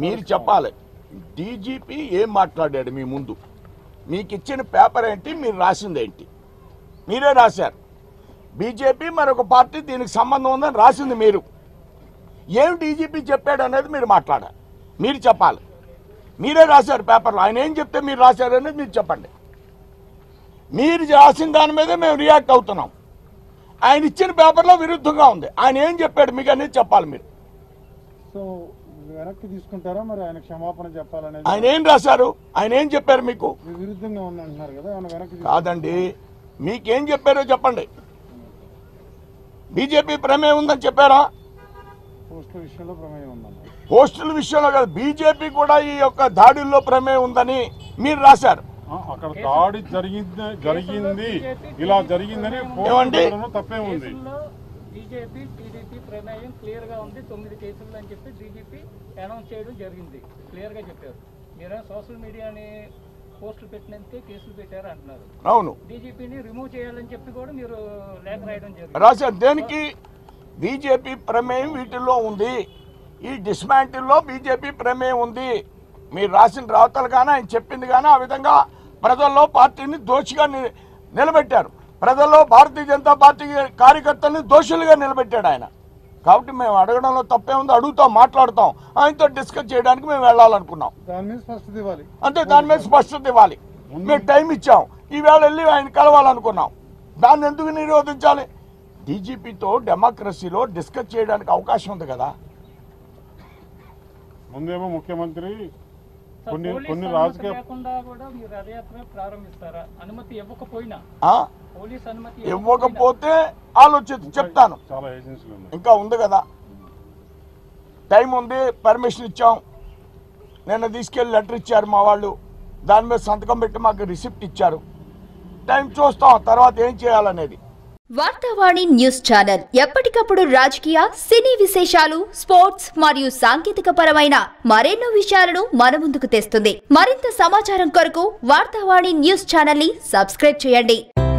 మీరు చెప్పాలి డీజీపీ ఏం మాట్లాడాడు మీ ముందు మీకు ఇచ్చిన పేపర్ ఏంటి మీరు రాసింది ఏంటి మీరే రాశారు బీజేపీ మరొక పార్టీ దీనికి సంబంధం ఉందని రాసింది మీరు ఏం డీజీపీ చెప్పాడు అనేది మీరు మాట్లాడాలి మీరు చెప్పాలి మీరే రాశారు పేపర్లో ఆయన ఏం చెప్తే మీరు రాశారు అనేది మీరు చెప్పండి మీరు రాసిన దాని మీదే మేము రియాక్ట్ అవుతున్నాం ఆయన ఇచ్చిన పేపర్లో విరుద్ధంగా ఉంది ఆయన ఏం చెప్పాడు మీకు అనేది చెప్పాలి మీరు సో వెనక్కి తీసుకుంటారా మరి ఆయన క్షమాపణ చెప్పాలనేది ఆయన ఏం రాశారు ఆయన ఏం చెప్పారు మీకు మీ విరుద్ధంగా ఉంది అంటున్నారు కదా ఆయన వెనక్కి తీసుకు- కాదండి మీకేం చెప్పారో చెప్పండి బీజేపీ ప్రమేయం ఉందని చెప్పారా పోస్టుల విషయంలో ప్రమేయం ఉందన్న పోస్టుల విషయంలో కాదు బీజేపీ కూడా ఈ యొక్క దాడుల్లో ప్రమేయం ఉందని మీరు రాశారు ఆ, అక్కడ దాడి జరిగింది జరిగింది ఇలా జరిగిందని ఏమండి? పోస్టులో తప్పే ఉంది కేసుల్లో బీజేపీ టీడీపీ ప్రమేయం క్లియర్ గా ఉంది తొమ్మిది కేసులు అని చెప్పి డీజీపీ అనౌన్స్ చేయడం జరిగింది క్లియర్ గా చెప్పారు మీరే సోషల్ మీడియాని పోస్టులు పెట్టినందుకే కేసులు పెట్టారు అంటున్నారు అవును డీజీపీని రిమూవ్ చేయాలని చెప్పి కూడా మీరు లేఖ రాయడం జరిగింది రాశారు దేనికి బీజేపీ ప్రమేయం వీటిల్లో ఉంది ఈ డిస్మాంటిల్లో బీజేపీ ప్రమేయం ఉంది మీరు రాసిన రాతలు కానీ ఆయన చెప్పింది కానీ ఆ విధంగా ప్రజల్లో పార్టీని దోషిగా ని- నిలబెట్టారు ప్రజల్లో భారతీయ జనతా పార్టీ కార్యకర్తల్ని దోషులుగా నిలబెట్టాడు ఆయన కాబట్టి మేము అడగడంలో తప్పే ఉంది అడుగుతాం మాట్లాడుతాం ఆయనతో డిస్కస్ చేయడానికి మేము వెళ్ళాలనుకున్నాం దాని మీద స్పష్టత ఇవ్వాలి అంతే దాని మీద స్పష్టత ఇవ్వాలి మేము టైం ఇచ్చాం ఈవేళ వెళ్ళి ఆయన కలవాలనుకున్నాం దాన్ని ఎందుకు నిరోధించాలి డీజీపీతో డెమోక్రసీలో డిస్కస్ చేయడానికి అవకాశం ఉంది కదా ముందేమో ముఖ్యమంత్రి సార్, కొన్ని పోలీస్ కొన్ని అనుమతి రాజకీయ లేకుండా కూడా మీరు రథయాత్ర ప్రారంభిస్తారా అనుమతి ఇవ్వకపోయినా ఆ? పోలీస్ అనుమతి ఇవ్వకపోతే ఆలోచించి చెప్తాను చాలా ఏజెన్సీలు ఉన్నాయి ఇంకా ఉంది కదా టైం ఉంది పర్మిషన్ ఇచ్చాం నిన్న తీసుకెళ్లి లెటర్ ఇచ్చారు మా వాళ్ళు దాని మీద సంతకం పెట్టి మాకు రిసిప్ట్ ఇచ్చారు టైం చూస్తాం తర్వాత ఏం చేయాలనేది వార్తావాణి న్యూస్ ఛానల్ ఎప్పటికప్పుడు రాజకీయ సినీ విశేషాలు స్పోర్ట్స్ మరియు సాంకేతిక పరమైన మరెన్నో విషయాలను మన ముందుకు తెస్తుంది మరింత సమాచారం కొరకు వార్తావాణి న్యూస్ ఛానల్ ని సబ్స్క్రైబ్ చేయండి